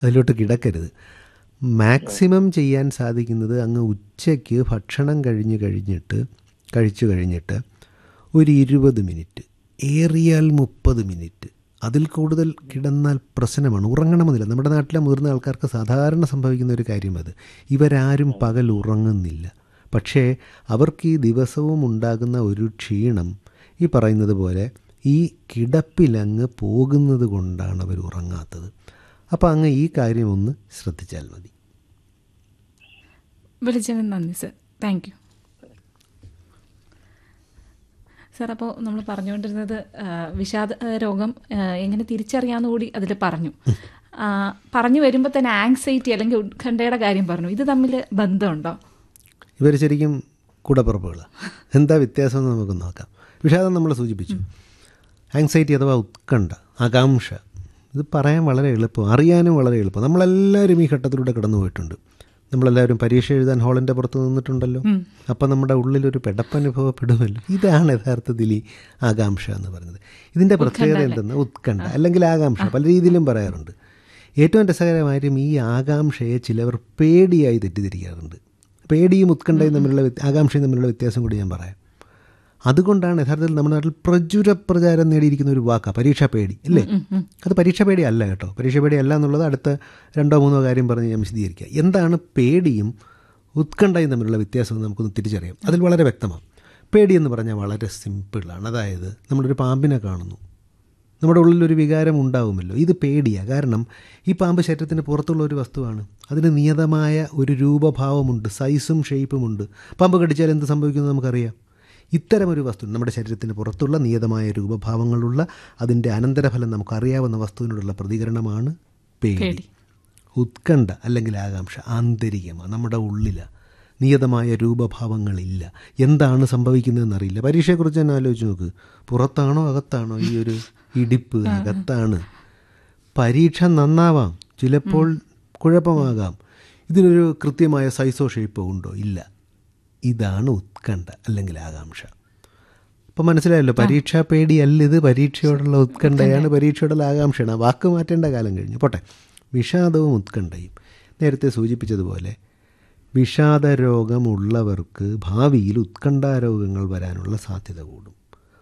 അതിലോട്ട് കിടക്കരുത് മാക്സിമം ചെയ്യാൻ സാധിക്കുന്നത് അങ്ങ് ഉച്ചയ്ക്ക് ഭക്ഷണം കഴിഞ്ഞ് കഴിഞ്ഞിട്ട് കഴിച്ചു കഴിഞ്ഞിട്ട് ഒരു ഇരുപത് മിനിറ്റ് ഏറിയാൽ മുപ്പത് മിനിറ്റ് അതിൽ കൂടുതൽ കിടന്നാൽ പ്രശ്നമാണ് ഉറങ്ങണമെന്നില്ല നമ്മുടെ നാട്ടിലെ മുതിർന്ന ആൾക്കാർക്ക് സാധാരണ സംഭവിക്കുന്ന ഒരു കാര്യം അത് ഇവരാരും പകൽ ഉറങ്ങുന്നില്ല പക്ഷേ അവർക്ക് ഈ ദിവസവും ഉണ്ടാകുന്ന ഒരു ക്ഷീണം ഈ പറയുന്നത് പോലെ ഈ കിടപ്പിലങ്ങ് പോകുന്നത് കൊണ്ടാണ് അവർ ഉറങ്ങാത്തത് അപ്പോൾ അങ്ങ് ഈ കാര്യം ഒന്ന് ശ്രദ്ധിച്ചാൽ മതി വിളിച്ചതിന് നന്ദി സർ താങ്ക് യു സാർ അപ്പോൾ നമ്മൾ പറഞ്ഞുകൊണ്ടിരുന്നത് ആ, വിഷാദ ആ, രോഗം ആ, എങ്ങനെ തിരിച്ചറിയാമെന്ന് കൂടി അതിൽ പറഞ്ഞു ആ, പറഞ്ഞു വരുമ്പോൾ തന്നെ ആങ്സൈറ്റി അല്ലെങ്കിൽ ഉത്കണ്ഠയുടെ കാര്യം പറഞ്ഞു ഇത് തമ്മിൽ ബന്ധമുണ്ടോ ഇവർ ശരിക്കും കൂടപ്പുറപ്പുകളാണ് എന്താ വ്യത്യാസം എന്ന് നമുക്ക് നോക്കാം വിഷാദം നമ്മൾ സൂചിപ്പിച്ചു ആങ്സൈറ്റി അഥവാ ഉത്കണ്ഠ ആകാംക്ഷ ഇത് പറയാൻ വളരെ എളുപ്പം അറിയാനും വളരെ എളുപ്പം നമ്മളെല്ലാവരും ഈ ഘട്ടത്തിലൂടെ കടന്നു പോയിട്ടുണ്ട് നമ്മളെല്ലാവരും പരീക്ഷ എഴുതാൻ ഹാളിൻ്റെ പുറത്ത് നിന്നിട്ടുണ്ടല്ലോ അപ്പം നമ്മുടെ ഉള്ളിലൊരു പെടപ്പനുഭവപ്പെടുമല്ലോ ഇതാണ് യഥാർത്ഥത്തിൽ ഈ ആകാംക്ഷ എന്ന് പറയുന്നത് ഇതിൻ്റെ പ്രത്യേകത എന്തെന്ന് ഉത്കണ്ഠ അല്ലെങ്കിൽ ആകാംക്ഷ പല രീതിയിലും പറയാറുണ്ട് ഏറ്റവും രസകരമായിട്ടും ഈ ആകാംക്ഷയെ ചിലവർ പേടിയായി തെറ്റിദ്ധരിക്കാറുണ്ട് പേടിയും ഉത്കണ്ഠയും തമ്മിലുള്ള വ്യത്യ- ആകാംക്ഷയും തമ്മിലുള്ള വ്യത്യാസം കൂടി ഞാൻ പറയാം അതുകൊണ്ടാണ് യഥാർത്ഥത്തിൽ നമ്മുടെ നാട്ടിൽ പ്രചുര പ്രചാരം നേടിയിരിക്കുന്ന ഒരു വാക്കാണ് പരീക്ഷാ പേടി അല്ലേ അത് പരീക്ഷാ പേടി അല്ല കേട്ടോ പരീക്ഷാ പേടി അല്ല എന്നുള്ളത് അടുത്ത രണ്ടോ മൂന്നോ കാര്യം പറഞ്ഞ് ഞാൻ വിശദീകരിക്കുക എന്താണ് പേടിയും ഉത്കണ്ഠയും തമ്മിലുള്ള വ്യത്യാസം എന്ന് നമുക്കൊന്ന് തിരിച്ചറിയാം അതിൽ വളരെ വ്യക്തമാണ് പേടി എന്ന് പറഞ്ഞാൽ വളരെ സിമ്പിളാണ് അതായത് നമ്മളൊരു പാമ്പിനെ കാണുന്നു നമ്മുടെ ഉള്ളിലൊരു വികാരം ഉണ്ടാവുമല്ലോ ഇത് പേടിയാണ് കാരണം ഈ പാമ്പ് ശരീരത്തിന് പുറത്തുള്ള ഒരു വസ്തുവാണ് അതിന് നിയതമായ ഒരു രൂപഭാവമുണ്ട് സൈസും ഷേപ്പുമുണ്ട് പാമ്പ് കടിച്ചാൽ എന്ത് സംഭവിക്കുന്നത് നമുക്കറിയാം ഇത്തരമൊരു വസ്തു നമ്മുടെ ശരീരത്തിന് പുറത്തുള്ള നിയതമായ രൂപഭാവങ്ങളുള്ള അതിൻ്റെ അനന്തരഫലം നമുക്കറിയാവുന്ന വസ്തുവിനോടുള്ള പ്രതികരണമാണ് പേടി പേടി. ഉത്കണ്ഠ അല്ലെങ്കിൽ ആകാംക്ഷ ആന്തരികമാണ് നമ്മുടെ ഉള്ളിലാണ് നിയതമായ രൂപഭാവങ്ങളില്ല എന്താണ് സംഭവിക്കുന്നതെന്നറിയില്ല പരീക്ഷയെക്കുറിച്ച് തന്നെ ആലോചിച്ച് നോക്ക് പുറത്താണോ അകത്താണോ ഈ ഒരു ഇടിപ്പ് അകത്താണ് പരീക്ഷ നന്നാവാം ചിലപ്പോൾ കുഴപ്പമാകാം ഇതിനൊരു കൃത്യമായ സൈസോ ഷേപ്പോ ഉണ്ടോ ഇല്ല ഇതാണ് ഉത്കണ്ഠ അല്ലെങ്കിൽ ആകാംക്ഷ അപ്പം മനസ്സിലായല്ലോ പരീക്ഷാ പേടിയല്ല ഇത് പരീക്ഷയോടുള്ള ഉത്കണ്ഠയാണ് പരീക്ഷയോടുള്ള ആകാംക്ഷയാണ് ആ വാക്ക് മാറ്റേണ്ട കാലം കഴിഞ്ഞു പോട്ടെ വിഷാദവും ഉത്കണ്ഠയും നേരത്തെ സൂചിപ്പിച്ചതുപോലെ വിഷാദ രോഗമുള്ളവർക്ക് ഭാവിയിൽ ഉത്കണ്ഠാരോഗങ്ങൾ വരാനുള്ള സാധ്യത കൂടും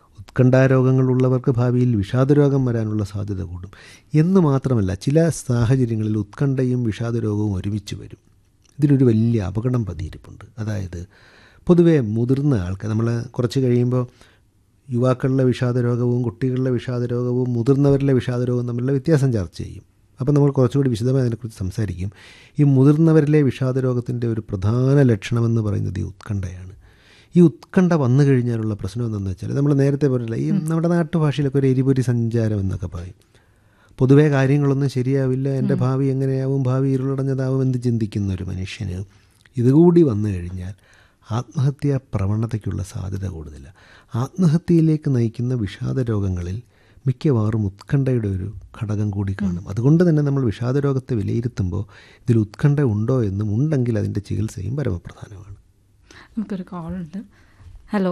ഉത്കണ്ഠാരോഗങ്ങളുള്ളവർക്ക് ഭാവിയിൽ വിഷാദരോഗം വരാനുള്ള സാധ്യത കൂടും എന്ന് മാത്രമല്ല ചില സാഹചര്യങ്ങളിൽ ഉത്കണ്ഠയും വിഷാദരോഗവും ഒരുമിച്ച് വരും ഇതിലൊരു വലിയ അപകടം പതിയിരിപ്പുണ്ട് അതായത് പൊതുവേ മുതിർന്ന ആൾക്കാർ നമ്മൾ കുറച്ച് കഴിയുമ്പോൾ യുവാക്കളിലെ വിഷാദരോഗവും കുട്ടികളിലെ വിഷാദരോഗവും മുതിർന്നവരിലെ വിഷാദരോഗവും തമ്മിലുള്ള വ്യത്യാസം ചർച്ച ചെയ്യും അപ്പോൾ നമ്മൾ കുറച്ചുകൂടി വിശദമായി അതിനെക്കുറിച്ച് സംസാരിക്കും ഈ മുതിർന്നവരിലെ വിഷാദരോഗത്തിൻ്റെ ഒരു പ്രധാന ലക്ഷണമെന്ന് പറയുന്നത് ഈ ഉത്കണ്ഠയാണ് ഈ ഉത്കണ്ഠ വന്നു കഴിഞ്ഞാലുള്ള പ്രശ്നം എന്താണെന്ന് വെച്ചാൽ നമ്മൾ നേരത്തെ പറഞ്ഞില്ല ഈ നമ്മുടെ നാട്ടുഭാഷയിലൊക്കെ ഒരു എരിപൊരി സഞ്ചാരം എന്നൊക്കെ പറയും പൊതുവേ കാര്യങ്ങളൊന്നും ശരിയാവില്ല എൻ്റെ ഭാവി എങ്ങനെയാവും ഭാവി ഇരുളടഞ്ഞതാവും എന്ന് ചിന്തിക്കുന്ന ഒരു മനുഷ്യന് ഇതുകൂടി വന്നു കഴിഞ്ഞാൽ ആത്മഹത്യാ പ്രവണതയ്ക്കുള്ള സാധ്യത കൂടുതലാണ് ആത്മഹത്യയിലേക്ക് നയിക്കുന്ന വിഷാദ രോഗങ്ങളിൽ മിക്കവാറും ഉത്കണ്ഠയുടെ ഒരു ഘടകം കൂടി കാണും അതുകൊണ്ട് തന്നെ നമ്മൾ വിഷാദ രോഗത്തെ വിലയിരുത്തുമ്പോൾ ഇതിൽ ഉത്കണ്ഠ ഉണ്ടോ എന്നും ഉണ്ടെങ്കിൽ അതിൻ്റെ ചികിത്സയും പരമപ്രധാനമാണ് നമുക്കൊരു കോൾ ഉണ്ട് ഹലോ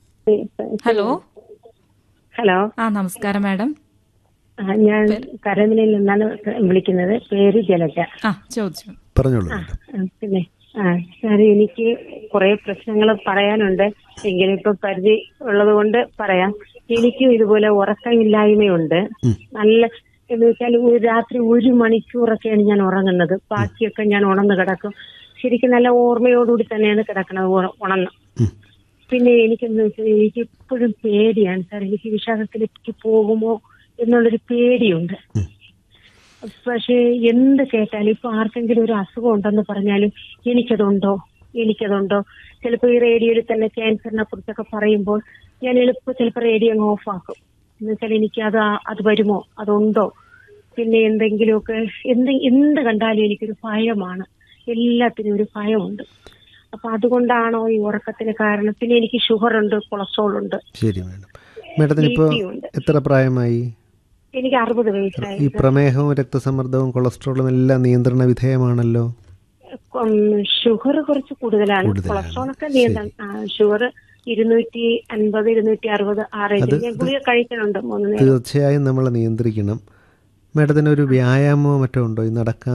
ഹലോ ഹലോ ആ നമസ്കാരം മാഡം ആ, ഞാൻ കരമിനയിൽ നിന്നാണ് വിളിക്കുന്നത് പേര് ജലജ ആ ചോദിച്ചു പറഞ്ഞോളൂ മാഡം ആ, പിന്നെ ആ സാർ എനിക്ക് കുറെ പ്രശ്നങ്ങൾ പറയാനുണ്ട് എങ്കിലും ഇപ്പൊ പരിധി ഉള്ളത് കൊണ്ട് പറയാം എനിക്കും ഇതുപോലെ ഉറക്കമില്ലായ്മയുണ്ട് നല്ല എന്ന് വെച്ചാൽ ഒരു രാത്രി ഒരു മണിക്കൂറൊക്കെയാണ് ഞാൻ ഉറങ്ങുന്നത് ബാക്കിയൊക്കെ ഞാൻ ഉണർന്ന് കിടക്കും ശരിക്കും നല്ല ഓർമ്മയോടുകൂടി തന്നെയാണ് കിടക്കുന്നത് ഉണ- ഉണർന്ന് പിന്നെ എനിക്കെന്ന് വെച്ചാൽ എനിക്ക് ഇപ്പോഴും പേടിയാണ് സാർ എനിക്ക് വിഷാദത്തിലേക്ക് പോകുമോ എന്നുള്ളൊരു പേടിയുണ്ട് പക്ഷേ എന്ത് കേട്ടാലും ഇപ്പൊ ആർക്കെങ്കിലും ഒരു അസുഖം ഉണ്ടെന്ന് പറഞ്ഞാലും എനിക്കതുണ്ടോ എനിക്കതുണ്ടോ ചിലപ്പോൾ ഈ റേഡിയോയിൽ തന്നെ ക്യാൻസറിനെ കുറിച്ചൊക്കെ പറയുമ്പോൾ ഞാൻ എളുപ്പം ചിലപ്പോൾ റേഡിയോ അങ്ങ് ഓഫ് ആക്കും എന്ന് വെച്ചാൽ എനിക്ക് അത് ആ- അത് വരുമോ അതുണ്ടോ പിന്നെ എന്തെങ്കിലുമൊക്കെ എന്ത് എന്ത് കണ്ടാലും എനിക്കൊരു ഭയമാണ് എല്ലാത്തിനും ഒരു ഭയമുണ്ട് അപ്പൊ അതുകൊണ്ടാണോ ഈ ഉറക്കത്തിന് കാരണം പിന്നെ എനിക്ക് ഷുഗർ ഉണ്ട് കൊളസ്ട്രോൾ ഉണ്ട് ശരി മാഡം മാഡത്തിന് ഇപ്പോൾ BP ഉണ്ട്. എത്ര പ്രായമായി എനിക്ക് അറുപത് വയസ്സായി ഈ പ്രമേഹവും രക്തസമ്മർദ്ദവും കൊളസ്ട്രോളും എല്ലാം നിയന്ത്രണ വിധേയമാണല്ലോ ഷുഗർ കുറച്ച് കൂടുതലാണ് കൂടുതലാണ്. കൊളസ്ട്രോൾ ഒക്കെ നിയന്ത്രണം ഷുഗർ ഇരുന്നൂറ്റി അൻപത് ഇരുന്നൂറ്റി അറുപത് ആ റേഞ്ചിൽ ഞാൻ ഗുളിക കഴിക്കുന്നുണ്ട് മൂന്ന് നേരം തീർച്ചയായും നമ്മൾ നിയന്ത്രിക്കണം മേഡത്തിന് ഒരു വ്യായാമമോ മറ്റോ ഉണ്ടോ ഈ നടക്കാൻ